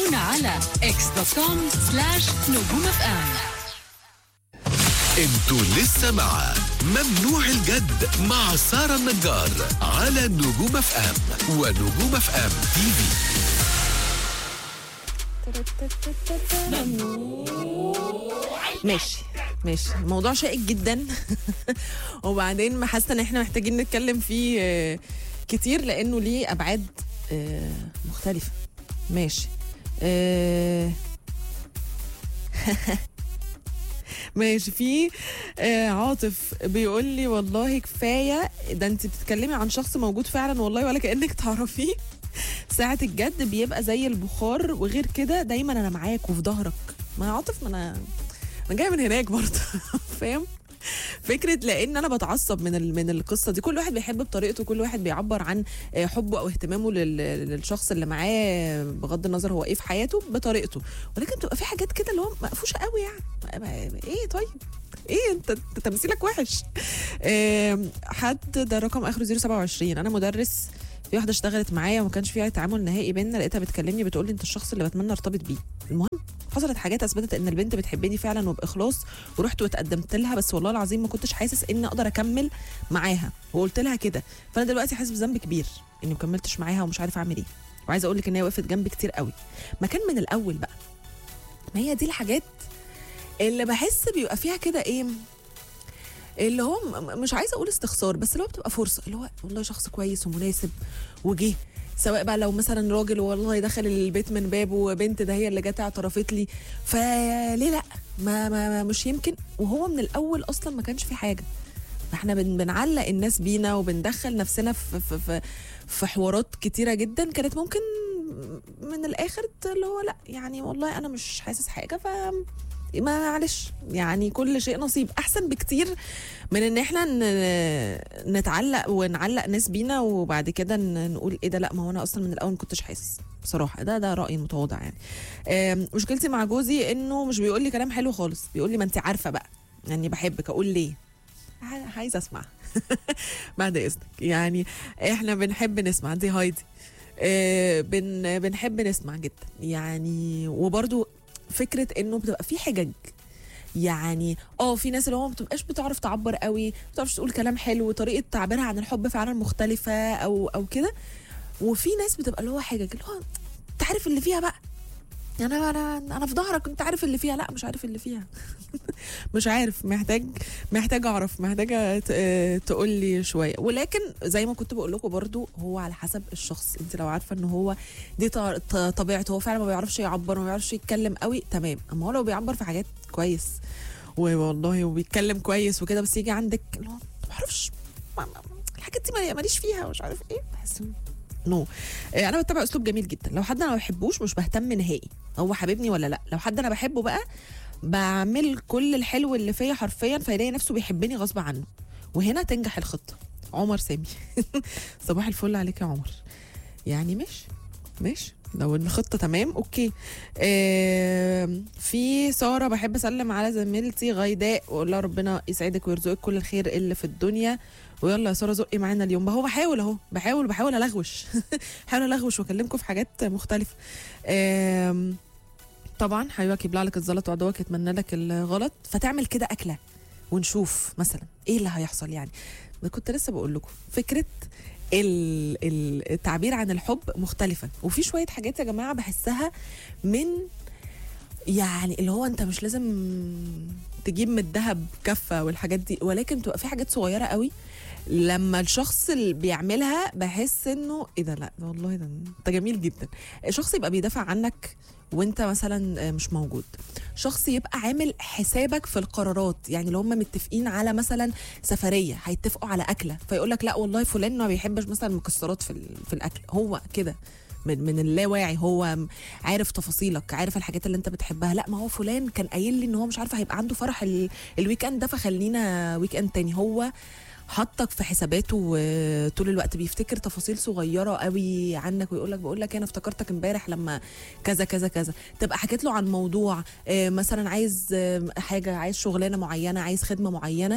تابعونا على اكس دوت كوم سلاش نجوم اف ام انتوا لسه مع ممنوع الجد مع سارة النجار على نجوم اف ام ونجوم اف ام تي في ماشي ماشي موضوع شائك جدا وبعدين حاسه ان احنا محتاجين نتكلم فيه آه، كتير لانه ليه ابعاد آه، مختلفه ماشي آه، ماشي في آه، عاطف بيقول لي والله كفايه ده انت بتتكلمي عن شخص موجود فعلا والله ولا كانك تعرفيه ساعة الجد بيبقى زي البخار وغير كده دايما انا معاك وفي ظهرك ما يا عاطف ما انا انا جايه من هناك برضه فاهم فكره لان انا بتعصب من ال- من القصه دي كل واحد بيحب بطريقته كل واحد بيعبر عن آه، حبه او اهتمامه لل- للشخص اللي معاه بغض النظر هو ايه في حياته بطريقته ولكن بتبقى في حاجات كده اللي هو مقفوشه قوي يعني ما- ما- ايه طيب ايه انت أنت تمثيلك وحش آم، حد ده رقم اخره 027 انا مدرس في واحده اشتغلت معايا وما كانش فيها تعامل نهائي بينا لقيتها بتكلمني بتقول لي انت الشخص اللي بتمنى ارتبط بيه المهم حصلت حاجات اثبتت ان البنت بتحبني فعلا وباخلاص ورحت واتقدمت لها بس والله العظيم ما كنتش حاسس اني اقدر اكمل معاها وقلت لها كده فانا دلوقتي حاسس بذنب كبير اني ما كملتش معاها ومش عارفه اعمل ايه وعايزه اقول لك ان هي وقفت جنبي كتير قوي ما كان من الاول بقى ما هي دي الحاجات اللي بحس بيبقى فيها كده ايه اللي هو م- مش عايزه اقول استخسار بس اللي هو بتبقى فرصه اللي هو والله شخص كويس ومناسب وجه سواء بقى لو مثلا راجل والله دخل البيت من بابه وبنت ده هي اللي جت اعترفت لي فليه لا ما, ما, ما مش يمكن وهو من الاول اصلا ما كانش في حاجه احنا بن بنعلق الناس بينا وبندخل نفسنا في في في, في حوارات كتيره جدا كانت ممكن من الاخر اللي هو لا يعني والله انا مش حاسس حاجه ف ما معلش يعني كل شيء نصيب احسن بكتير من ان احنا ن- نتعلق ونعلق ناس بينا وبعد كده ن- نقول ايه ده لا ما هو انا اصلا من الاول ما كنتش حاسس بصراحه ده ده رايي المتواضع يعني آم، مشكلتي مع جوزي انه مش بيقول لي كلام حلو خالص بيقول لي ما انت عارفه بقى يعني بحبك اقول ليه ع- عايزه اسمع بعد اذنك يعني احنا بنحب نسمع دي هايدي آه، بن بنحب نسمع جدا يعني وبرضو فكره انه بتبقى في حجج يعني اه في ناس اللي هو ما بتبقاش بتعرف تعبر قوي ما بتعرفش تقول كلام حلو طريقه تعبيرها عن الحب فعلا مختلفه او او كده وفي ناس بتبقى اللي هو حجج اللي هو انت عارف اللي فيها بقى انا انا انا في ظهرك انت عارف اللي فيها لا مش عارف اللي فيها مش عارف محتاج محتاج اعرف محتاجه تقول لي شويه ولكن زي ما كنت بقول لكم برضو هو على حسب الشخص انت لو عارفه ان هو دي ط- ط- طبيعته هو فعلا ما بيعرفش يعبر ما بيعرفش يتكلم قوي تمام اما هو لو بيعبر في حاجات كويس والله وبيتكلم كويس وكده بس يجي عندك اللي هو ما بعرفش ما- ما- الحاجات دي ما- ماليش فيها ومش عارف ايه بحس إنه نو آه، انا بتبع اسلوب جميل جدا لو حد انا ما بحبوش مش بهتم نهائي هو حبيبني ولا لا لو حد انا بحبه بقى بعمل كل الحلو اللي فيا حرفيا فيلاقي نفسه بيحبني غصب عنه وهنا تنجح الخطه عمر سامي صباح الفل عليك يا عمر يعني ماشي ماشي لو الخطه تمام اوكي آه في ساره بحب اسلم على زميلتي غيداء واقول لها ربنا يسعدك ويرزقك كل الخير اللي في الدنيا ويلا يا ساره زقي معانا اليوم هو بحاول اهو بحاول بحاول الغوش بحاول الغوش واكلمكم في حاجات مختلفه آم، طبعا حبيبك يبلع لك الزلط وعدوك يتمنى لك الغلط فتعمل كده اكله ونشوف مثلا ايه اللي هيحصل يعني ما كنت لسه بقول لكم فكره ال- ال- التعبير عن الحب مختلفه وفي شويه حاجات يا جماعه بحسها من يعني اللي هو انت مش لازم تجيب من الذهب كفه والحاجات دي ولكن تبقى في حاجات صغيره قوي لما الشخص اللي بيعملها بحس انه ايه ده لا ده والله ده انت جميل جدا شخص يبقى بيدافع عنك وانت مثلا مش موجود شخص يبقى عامل حسابك في القرارات يعني لو هم متفقين على مثلا سفريه هيتفقوا على اكله فيقول لك لا والله فلان ما بيحبش مثلا مكسرات في ال- في الاكل هو كده من من اللاواعي هو م- عارف تفاصيلك عارف الحاجات اللي انت بتحبها لا ما هو فلان كان قايل لي ان هو مش عارفه هيبقى عنده فرح ال- الويك اند ده فخلينا ويك اند تاني هو حطك في حساباته آه، طول الوقت بيفتكر تفاصيل صغيره قوي عنك ويقول لك بقول لك انا افتكرتك امبارح لما كذا كذا كذا تبقى حكيت له عن موضوع آه، مثلا عايز آه، حاجه عايز شغلانه معينه عايز خدمه معينه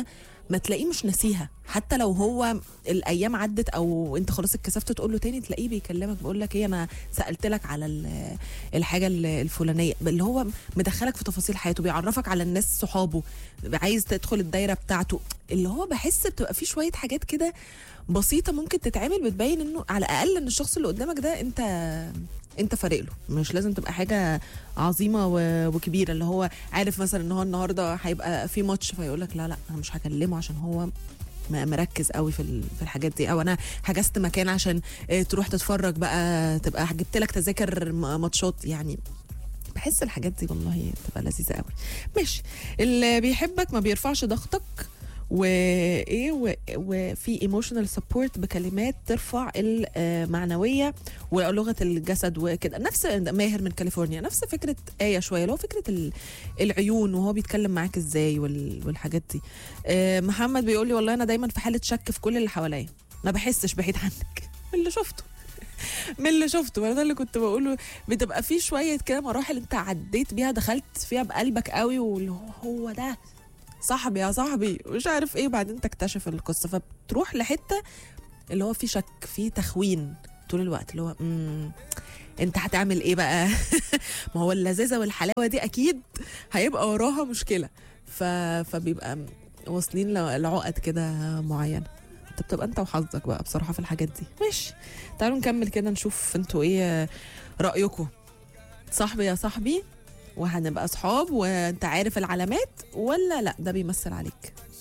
ما تلاقيه مش ناسيها حتى لو هو الايام عدت او انت خلاص اتكسفت تقول له تاني تلاقيه بيكلمك بيقول لك ايه انا سالت لك على ال- الحاجه ال- الفلانيه اللي هو مدخلك في تفاصيل حياته بيعرفك على الناس صحابه عايز تدخل الدايره بتاعته اللي هو بحس بتبقى فيه شويه حاجات كده بسيطه ممكن تتعمل بتبين انه على الاقل ان الشخص اللي قدامك ده انت انت فارق له مش لازم تبقى حاجه عظيمه و- وكبيره اللي هو عارف مثلا ان هو النهارده هيبقى في ماتش فيقول لك لا لا انا مش هكلمه عشان هو م- مركز قوي في ال- في الحاجات دي او انا حجزت مكان عشان اه، تروح تتفرج بقى تبقى جبت لك تذاكر م- ماتشات يعني بحس الحاجات دي والله تبقى لذيذه قوي ماشي اللي بيحبك ما بيرفعش ضغطك وايه و- وفي ايموشنال سبورت بكلمات ترفع المعنويه ولغه الجسد وكده نفس ماهر من كاليفورنيا نفس فكره ايه شويه اللي هو فكره ال- العيون وهو بيتكلم معاك ازاي وال- والحاجات دي آه، محمد بيقول لي والله انا دايما في حاله شك في كل اللي حواليا ما بحسش بعيد عنك من اللي شفته من اللي شفته وانا ده اللي كنت بقوله بتبقى في شويه كده مراحل انت عديت بيها دخلت فيها بقلبك قوي واللي هو هو ده صاحبي يا صاحبي مش عارف ايه وبعدين تكتشف القصه فبتروح لحته اللي هو في شك في تخوين طول الوقت اللي هو مم انت هتعمل ايه بقى ما هو اللذاذه والحلاوه دي اكيد هيبقى وراها مشكله ف... فبيبقى واصلين ل- لعقد كده معينه انت بتبقى انت وحظك بقى بصراحه في الحاجات دي ماشي تعالوا نكمل كده نشوف انتوا ايه رايكم صاحبي يا صاحبي وهنبقى صحاب وانت عارف العلامات ولا لا ده بيمثل عليك